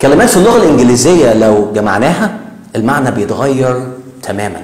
كلمات في اللغة الإنجليزية لو جمعناها المعنى بيتغير تماما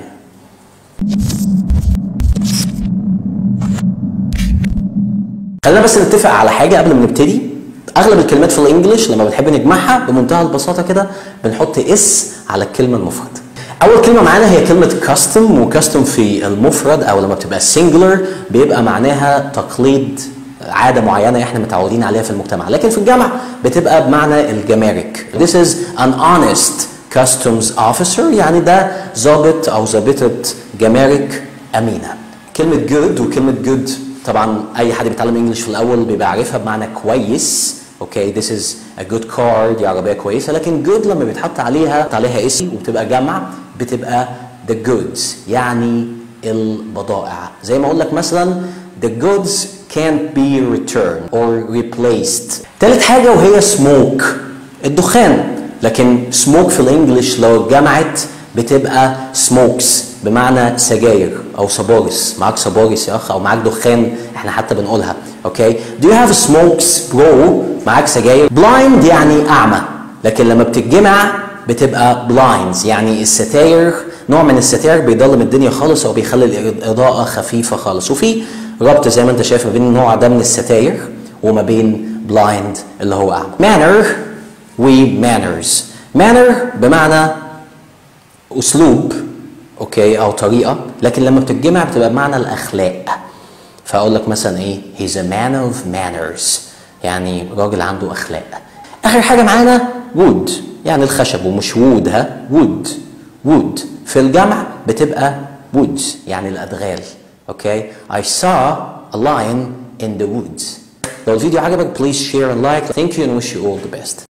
خلينا بس نتفق على حاجة قبل ما نبتدي أغلب الكلمات في الإنجليش لما بنحب نجمعها بمنتهى البساطة كده بنحط اس على الكلمة المفرد أول كلمة معانا هي كلمة كاستم وكاستم في المفرد أو لما بتبقى سنجلر بيبقى معناها تقليد عادة معينة احنا متعودين عليها في المجتمع لكن في الجامع بتبقى بمعنى الجمارك This is an honest customs officer يعني ده ضابط أو ضابطة جمارك أمينة كلمة good وكلمة good طبعا أي حد بيتعلم انجلش في الأول بيبقى عارفها بمعنى كويس اوكي this is a good car دي عربية كويسة لكن good لما بيتحط عليها عليها اسم وبتبقى جمع بتبقى the goods يعني البضائع زي ما اقول لك مثلا the goods can't be returned or replaced تالت حاجة وهي smoke الدخان لكن smoke في الانجليش لو اتجمعت بتبقى smokes بمعنى سجاير او صبارس معاك صبارس يا اخ او معاك دخان احنا حتى بنقولها اوكي do you have smokes bro معاك سجاير blind يعني اعمى لكن لما بتتجمع بتبقى blinds يعني الستاير نوع من الستاير بيضلم الدنيا خالص او بيخلي الاضاءه خفيفه خالص وفي ربط زي ما انت شايف ما بين النوع ده من الستاير وما بين blind اللي هو اعمى manner و manners manner بمعنى اسلوب اوكي او طريقه لكن لما بتتجمع بتبقى بمعنى الاخلاق فاقول لك مثلا ايه he's a man of manners يعني راجل عنده اخلاق اخر حاجه معانا wood يعني الخشب ومش wood ها wood wood في الجمع بتبقى woods يعني الادغال اوكي I saw a lion in the woods لو الفيديو عجبك please share and like thank you and wish you all the best